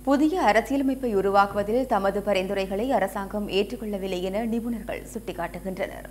புதிய அரசியலமைப்பை உருவாக்குவதில் தமது பரிந்துரைகளை அரசாங்கம் ஏற்றுக்கொள்ளவில்லை என நிபுணர்கள் சுட்டிக்காட்டுகின்றனர்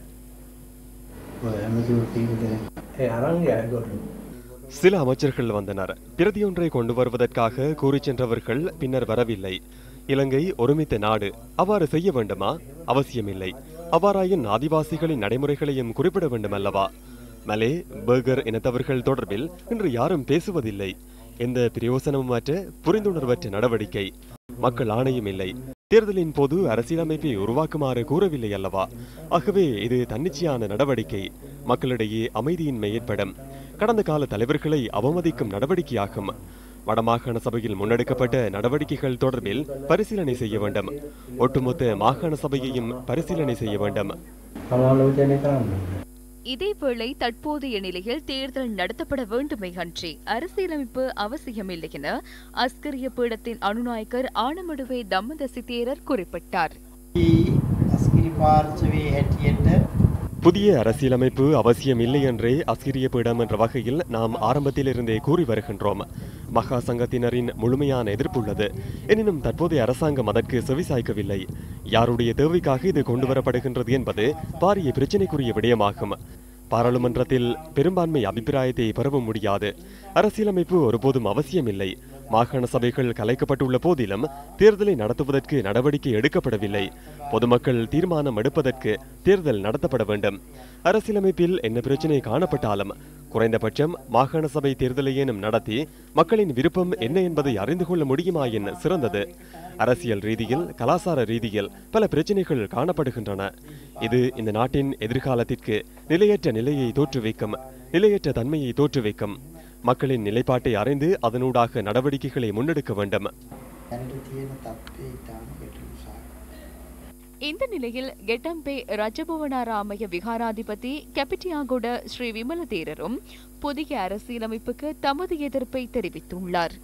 ඒ අරන් යගොට சில அமைச்சர்கள் வந்தனர் பிரதியொன்றை கொண்டு வருவதற்காக கூறிச் சென்றவர்கள் பின்னர் வரவில்லை இலங்கை ஒருமித்த நாடு அவ்வாறு செய்ய வேண்டுமா அவசியமில்லை அவ்வாறாயின் ஆதிவாசிகளின் நடைமுறைகளையும் குறிப்பிட வேண்டும் அல்லவா மலே பர்கர் இனத்தவர்கள் தொடர்பில் இன்று யாரும் பேசுவதில்லை எந்த பிரயோசனமுமற்ற புரிந்துணர்வற்ற நடவடிக்கை மக்கள் ஆணையம் இல்லை தேர்தலின் போது அரசியலமைப்பை உருவாக்குமாறு கூறவில்லை அல்லவா ஆகவே இது தன்னிச்சையான நடவடிக்கை மக்களிடையே அமைதியின்மை ஏற்படும் கடந்த கால தலைவர்களை அவமதிக்கும் நடவடிக்கையாகும் வடமாகாண சபையில் முன்னெடுக்கப்பட்ட நடவடிக்கைகள் தொடர்பில் பரிசீலனை செய்ய வேண்டும் ஒட்டுமொத்த மாகாண சபையையும் பரிசீலனை செய்ய வேண்டும் සමාලෝචනය කරන්න. இதேவேளை தற்போதைய நிலையில் தேர்தல் நடத்தப்பட வேண்டுமே அன்றி அரசியலமைப்பு அவசியமில்லை என அஸ்கரிய பீடத்தின் அனுநாயகர் ஆனமடுவே தம்மதசி தேரர் குறிப்பிட்டார் අස්කිරි පාර්ශවයේ හැටියට புதிய அரசியலமைப்பு அவசியம் இல்லை என்றே அஸ்கிரிய பீடம் என்ற வகையில் நாம் ஆரம்பத்திலிருந்தே கூறி வருகின்றோம் மகா சங்கத்தினரின் முழுமையான எதிர்ப்பு உள்ளது எனினும் தற்போதைய அரசாங்கம் அதற்கு செவிசாய்க்கவில்லை யாருடைய தேவைக்காக இது கொண்டு வரப்படுகின்றது என்பது பாரிய பிரச்சினைக்குரிய விடயமாகும் பாராளுமன்றத்தில் பெரும்பான்மை அபிப்பிராயத்தை பெறவும் முடியாது அரசியலமைப்பு ஒருபோதும் அவசியமில்லை மாகாண சபைகள் கலைக்கப்பட்டுள்ள போதிலும் தேர்தலை நடத்துவதற்கு நடவடிக்கை எடுக்கப்படவில்லை பொதுமக்கள் தீர்மானம் எடுப்பதற்கு தேர்தல் நடத்தப்பட வேண்டும் அரசியலமைப்பில் என்ன பிரச்சினை காணப்பட்டாலும் குறைந்தபட்சம் மாகாண சபை தேர்தலையேனும் நடத்தி மக்களின் விருப்பம் என்ன என்பதை அறிந்து கொள்ள முடியுமாயின் சிறந்தது அரசியல் ரீதியில் கலாசார ரீதியில் பல பிரச்சனைகள் காணப்படுகின்றன இது இந்த நாட்டின் எதிர்காலத்திற்கு நிலையற்ற நிலையை தோற்றுவிக்கும் நிலையற்ற தன்மையை தோற்றுவிக்கும் மக்களின் நிலைப்பாட்டை அறிந்து அதனூடாக நடவடிக்கைகளை முன்னெடுக்க வேண்டும் දැනට තියෙන තත්ත්වය ඉතාම ගැටලුසාහගතයි. இந்த நிலையில் கெட்டம்பே ரஜபவனாராமய விகாராதிபதி கெபிட்டியாகொட ஸ்ரீ விமல தேரரும் புதிய அரசியலமைப்புக்கு தமது எதிர்ப்பை தெரிவித்துள்ளார்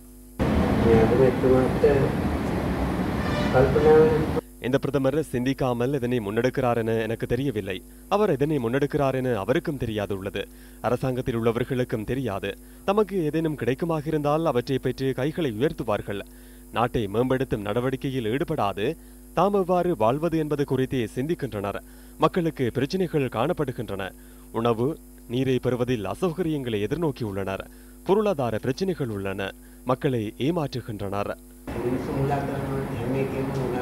இந்த பிரதமர் சிந்திக்காமல் இதனை முன்னெடுக்கிறார் என எனக்கு தெரியவில்லை அவர் இதனை முன்னெடுக்கிறார் என அவருக்கும் தெரியாது உள்ளது அரசாங்கத்தில் உள்ளவர்களுக்கும் தெரியாது தமக்கு ஏதேனும் கிடைக்குமாக இருந்தால் அவற்றை பெற்று கைகளை உயர்த்துவார்கள் நாட்டை மேம்படுத்தும் நடவடிக்கையில் ஈடுபடாது தாம் எவ்வாறு வாழ்வது என்பது குறித்தே சிந்திக்கின்றனர் மக்களுக்கு பிரச்சினைகள் காணப்படுகின்றன உணவு நீரை பெறுவதில் அசௌகரியங்களை எதிர்நோக்கியுள்ளனர் பொருளாதார பிரச்சினைகள் உள்ளன மக்களை ஏமாற்றுகின்றனர் මිනිස්සු මුලා කරනවා හැම එකෙම මුලා